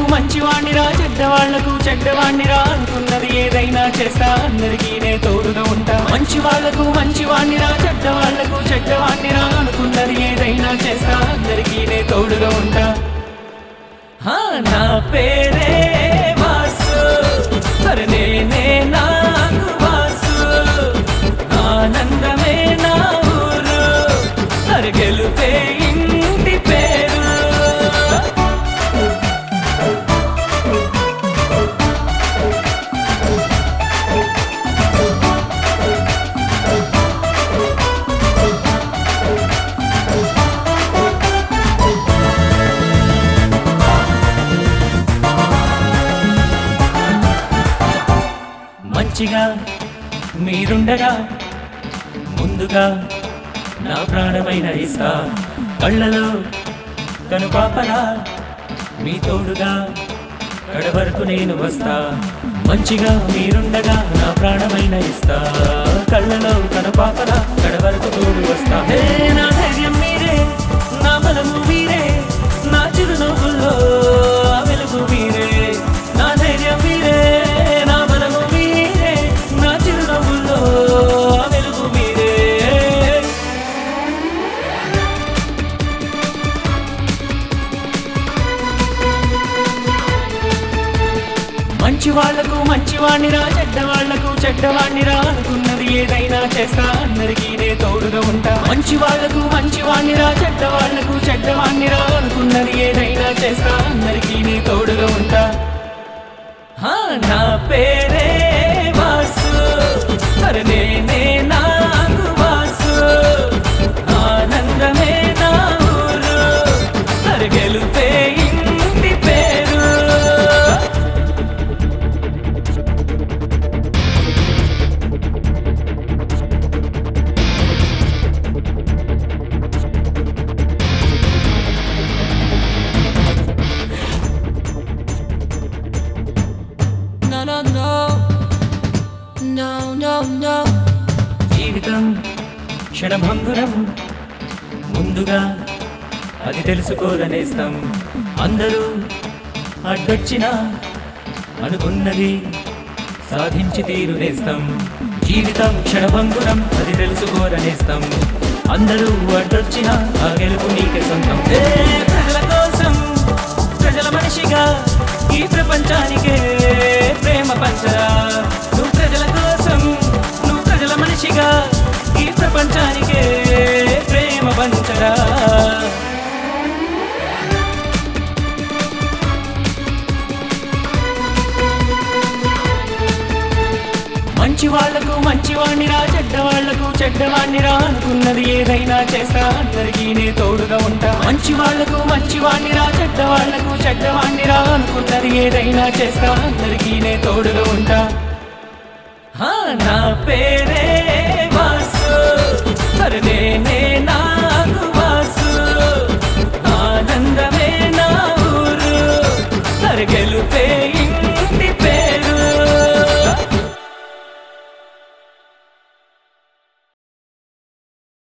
మంచివాణ్ణిరా చెడ్డవాళ్లకు చెడ్డవాణ్ణిరా అనుకున్నది ఏదైనా చేస్తా అందరికీ నే తోడుగా ఉంటా మంచి వాళ్లకు మంచివాణ్ణిరా చెడ్డవాళ్లకు చెడ్డవాణ్ణిరా అనుకున్నది ఏదైనా చేస్తా అందరికీ నే తోడుగా ఉంటా హా, నా పేరే వాసు మరి నేనే నాకు వాసు ఆనందమే నా ఊరు మరి గెలుపే ఇంటి పేరు మంచిగా మీరుండగా ముందుగా నా ప్రాణమైన ఇస్తా కళ్ళలో కనుపాపలా మీ తోడుగా కడవరకు నేను వస్తా మంచిగా మీరుండగా నా ప్రాణమైన ఇస్తా కళ్ళలో కనుపాపలా కడవరకు తోడు వస్తా హే నా ధైర్యం మీరే నా బలము మీరే నా చిరునవ్వుల్లో ఆ వెలుగు మీరే నా ధైర్యం మీరే నా బలము మీరే నా చిరునవ్వుల్లో ఆ వెలుగు మీరే మంచి వాళ్లకు మంచివాణ్ణిరా చెడ్డవాళ్లకు చెడ్డవాణ్ణిరా అనుకున్నది ఏదైనా చేస్తా అందరికీ నే తోడుగా ఉంటా మంచి వాళ్లకు మంచివాణ్ణిరా చెడ్డవాళ్లకు చెడ్డవాణ్ణిరా అనుకున్నది ఏదైనా చేస్తా అందరికీ నే తోడుగా ఉంటా హా, నా పేరే వాసు మరి నేనే నాకు వాసు ఆనందమే నా ఊరు మరి గెలుపే ఇంటి పేరు No, no, no. No, no, no. జీవితం క్షణభంగురం ముందుగా అది తెలుసుకోదనేస్తాం అందరూ అడ్డొచ్చినా అనుకున్నది సాధించి తీరునేస్తాం జీవితం క్షణభంగురం అది తెలుసుకోదనేస్తాం అందరూ అడ్డొచ్చినా ఆ గెలుపు నీకే సొంతం ఏ ప్రజల కోసం ప్రజల మనిషిగా ఈ ప్రపంచానికే ప్రేమ పంచరా నువ్వు ప్రజల కోసం నువ్వు ప్రజల మనిషిగా ఈ ప్రపంచానికే ప్రేమ పంచరా మంచి వాళ్లకు మంచివాణ్ణిరా చెడ్డవాళ్లకు చెడ్డవాణ్ణిరా అనుకున్నది ఏదైనా చేస్తా అందరికీ నే తోడుగా ఉంటా మంచి వాళ్లకు మంచివాణ్ణిరా చెడ్డవాళ్లకు చెడ్డవాణ్ణిరా అనుకున్నది ఏదైనా చేస్తా అందరికీ నే తోడుగా ఉంటా హా, నా పేరే వాసు మరి నేనే నాకు వాసు ఆనందమే నా ఊరు మరి గెలుపే